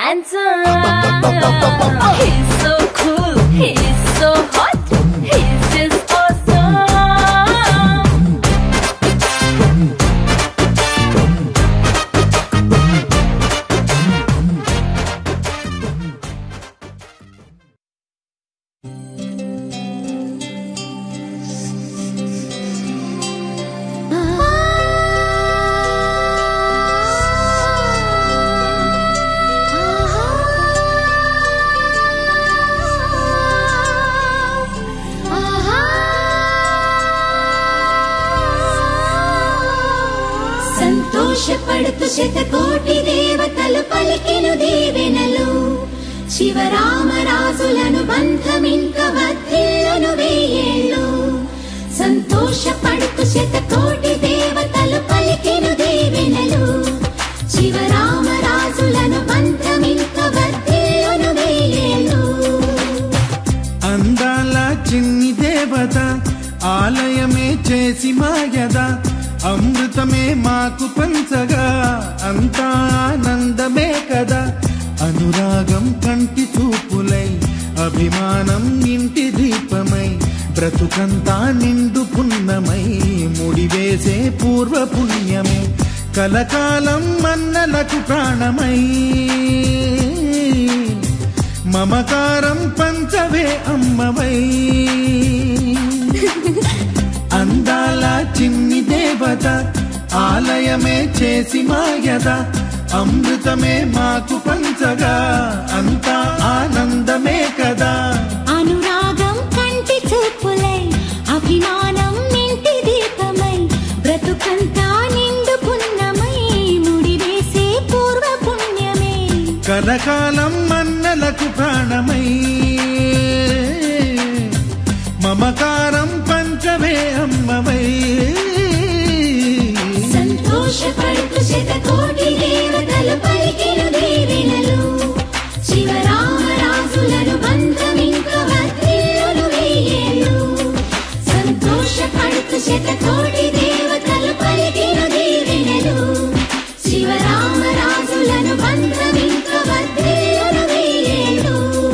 handsome. He's so cool. He's so hot. He's just awesome. సంతోషపడుతు శతకోటి దేవతలు పలికెను దీవెనలు శివరామరాజులను బంధమింక వర్ధిల్లును వేయేళ్ళు సంతోషపడుతు శతకోటి దేవతలు పలికెను దీవెనలు శివరామరాజులను బంధమింక వర్ధిల్లును వేయేళ్ళు అందాల చిన్ని దేవత ఆలయమే చేసి మాయద అమృతమే మాకు పంచగా అంతా ఆనందమే కదా అనురాగం కంటి చూపులై అభిమానం ఇంటి దీపమై బ్రతుకంతా నిండు పున్నమై ముడివేసే పూర్వ పుణ్యమే కలకాలం మన్నలకు ప్రాణమై మమకారం పంచవే అమ్మవై అందాల చిన్ని దేవత ఆలయమే చేసి మాయద అమృతమే మాకు పంచగా అంతా ఆనందమే కదా అనురాగం కంటి చూపులై అభిమానం ఇంటి దీపమై బ్రతుకంతా నిండు పున్నమై ముడివేసే పూర్వ పుణ్యమే కలకాలం మన్నలకు ప్రాణమై మమకారం పంచవే అమ్మవై సంతోషపడుతు శతకోటి దేవతలు పలికిన దీవెనలు శివరామరాజులను బంధమింక వర్ధిల్లును వేయేళ్ళు సంతోషపడుతు శతకోటి దేవతలు పలికిన దీవెనలు శివరామరాజులను బంధమింక వర్ధిల్లును వేయేళ్ళు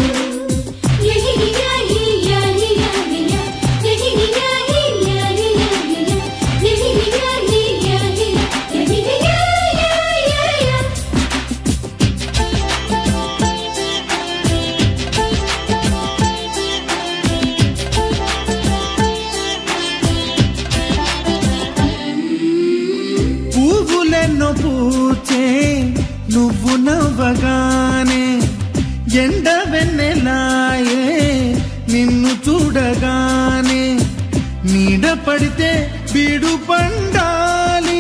పువ్వులెన్నో పూచే నువ్వు నవ్వగానే ఎండ వెన్నెలాయే నిన్ను చూడగానే నీడ పడితే బీడు పండాలి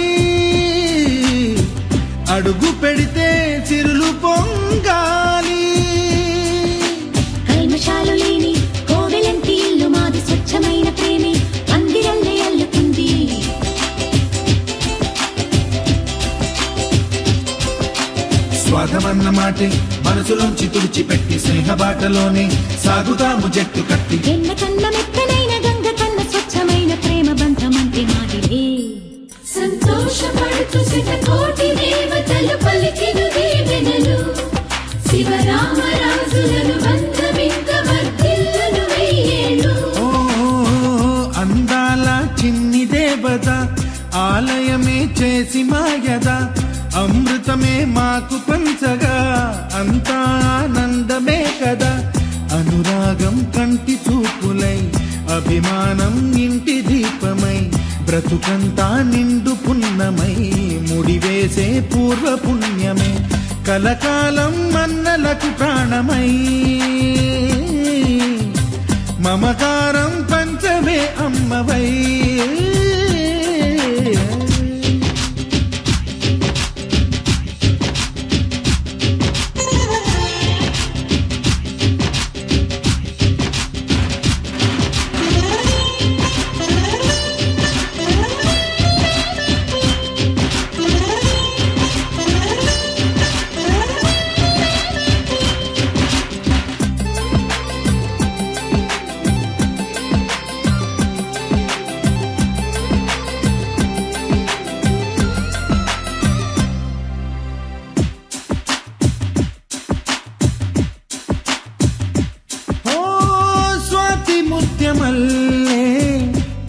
అడుగు పెడితే చిరులు పొంగాలి కల్మషాలు లేని కోవెలంటి ఇల్లు మాది స్వచ్ఛమైన ప్రేమే అందిరల్లే అల్లుకుంది స్వాగమన్న మాటే మనసులోంచి తుడిచిపెట్టి స్నేహబాటలోనే సాగుతాము జట్టు కట్టి ఎన్న కన్న మెత్తనైన గంగ కన్న స్వచ్ఛమైన ప్రేమ బంధమంటే మాదిలే సంతోషపడుతు శతకోటి దేవతలు పలికిన దీవెనలు శివరామరాజులను బంధమింక వర్ధిల్లును వెయ్యేళ్ళు ఓ అందాల చిన్ని దేవత ఆలయమే చేసి మాయద అమృతమే మాకు పంచగా అంతా ఆనందమే కదా అనురాగం కంటి చూపులై అభిమానం ఇంటి దీపమై బ్రతుకంతా నిండు పున్నమై ముడివేసే పూర్వ పుణ్యమే కలకాలం మన్నలకు ప్రాణమై మమకారం పంచమే అమ్మవై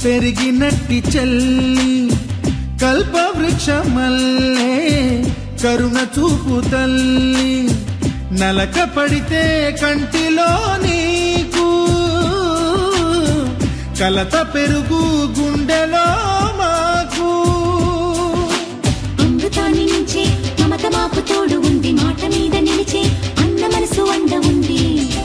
పెరిగినట్టి చెల్లి కల్పవృక్షమల్లే కరుణ చూపు తల్లి నలక పడితే కంటిలో నీకు కలత పెరుగు గుండెలో మాకు అమృతాన్ని నుంచే మమత మాపు తోడు ఉంది మాట మీద నిలిచే అన్న మనసు అండ ఉంది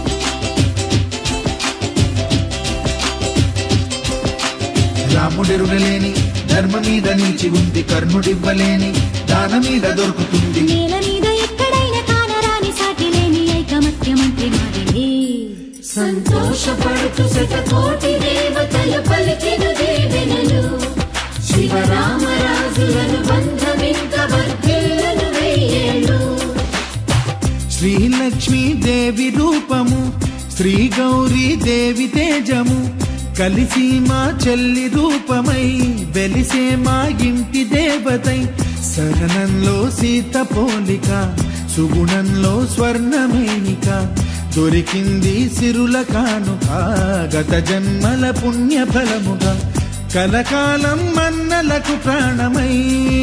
రాముడెరుగలేని ధర్మ మీద నిలిచి ఉంది కర్ణుడివ్వలేని దాన మీద దొరుకుతుంది నేల మీద ఎక్కడైనా కానరాని సాటి లేని ఐకమత్యమంత్రి మాదిలే సంతోషపడుతూ శతకోటి దేవతలు పలికిన దీవెనలు శివరామరాజులను బంధమింక వర్ధిల్లను వెయ్యేళ్ళు శ్రీలక్ష్మీ దేవి రూపము శ్రీ గౌరీ దేవి తేజము కలిసి మా చెల్లి రూపమై వెలిసే మా ఇంటి దేవతై సహనంలో సీత పోలిక సుగుణంలో స్వర్ణమేనిక దొరికింది సిరుల కానుక గత జన్మల పుణ్య ఫలముగా కలకాలం మన్నలకు ప్రాణమై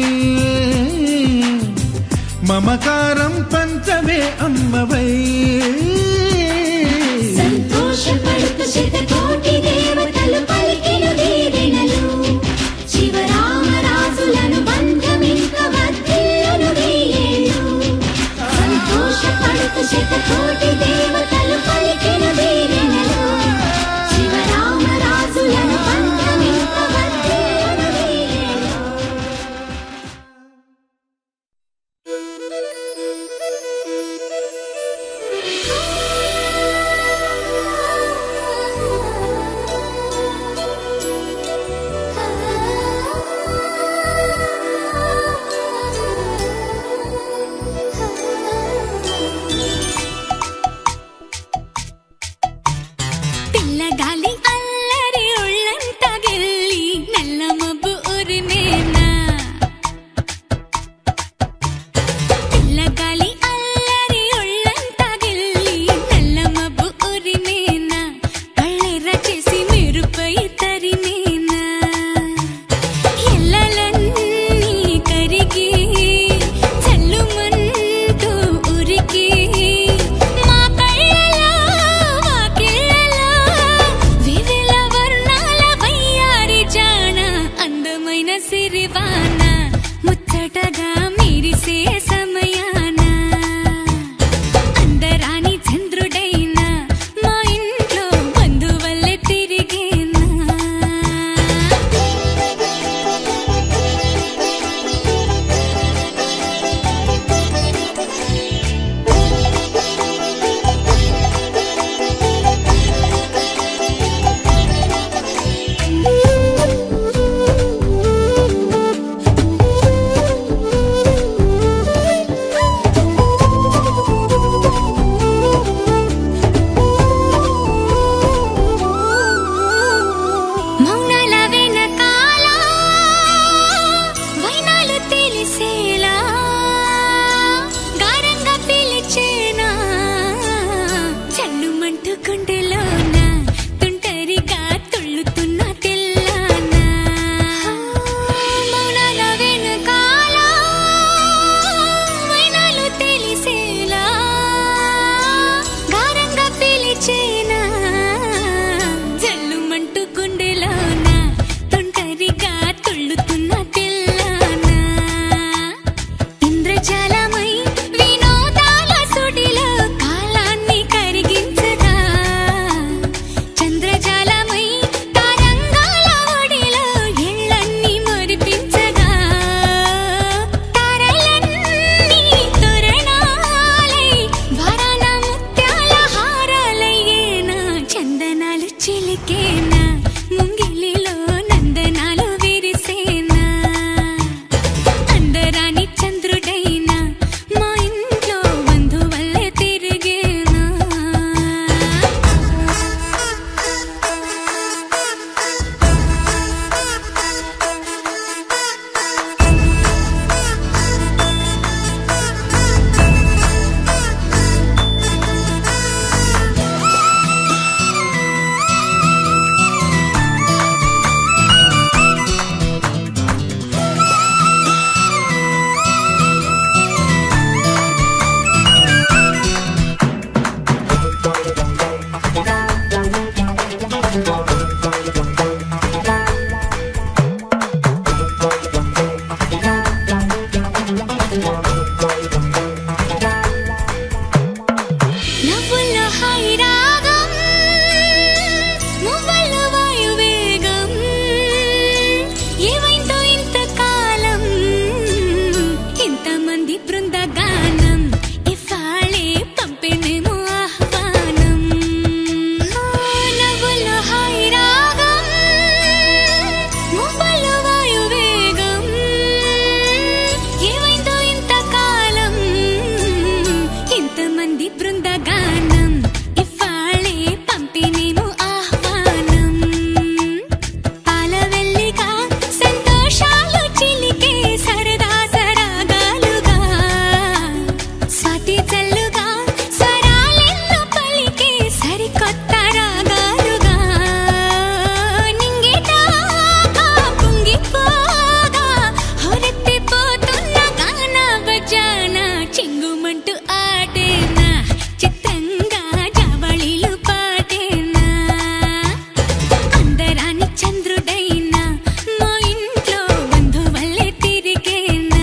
మమకారం పంచవే అమ్మవై సంతోషపడుతూ శతకోటి దేవతలు పలికిన దీవెనలు శివరామరాజులను బంధమింక వర్ధిల్లను వెయ్యేళ్ళు సంతోషపడుతూ శతకోటి దేవతలు పలికిన దీవెనలు శివరామరాజులను బంధమింక వర్ధిల్లను వెయ్యేళ్ళు మంది బృందగానం ఇవ్వాళే పంపినేము ఆహ్వానం పాలవెల్లిగా సంతోషాలు చిలికే సరదా సరాగాలుగా స్వాతి చల్లుగా స్వరాలెన్నో పలికే సరికొత్త రాగాలుగా నింగిటాగా పొంగిపోగా హొరెత్తిపోతున్న గాన బజాన చింగుమంటూ ఆడేనా చిత్తంగా జావళిలు పాడేనా అందరాని చంద్రుడైనా మా ఇంట్లో బంధువల్లే తిరిగేనా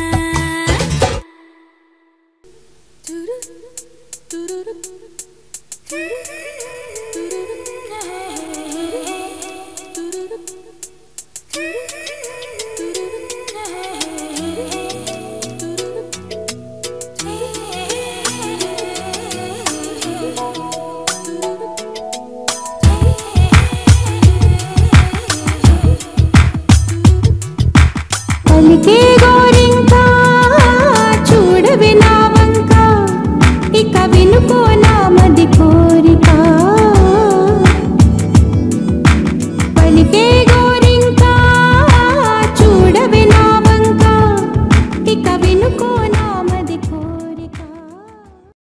పలికే గోరింక చూడవి నా వంక ఇక వినుకోన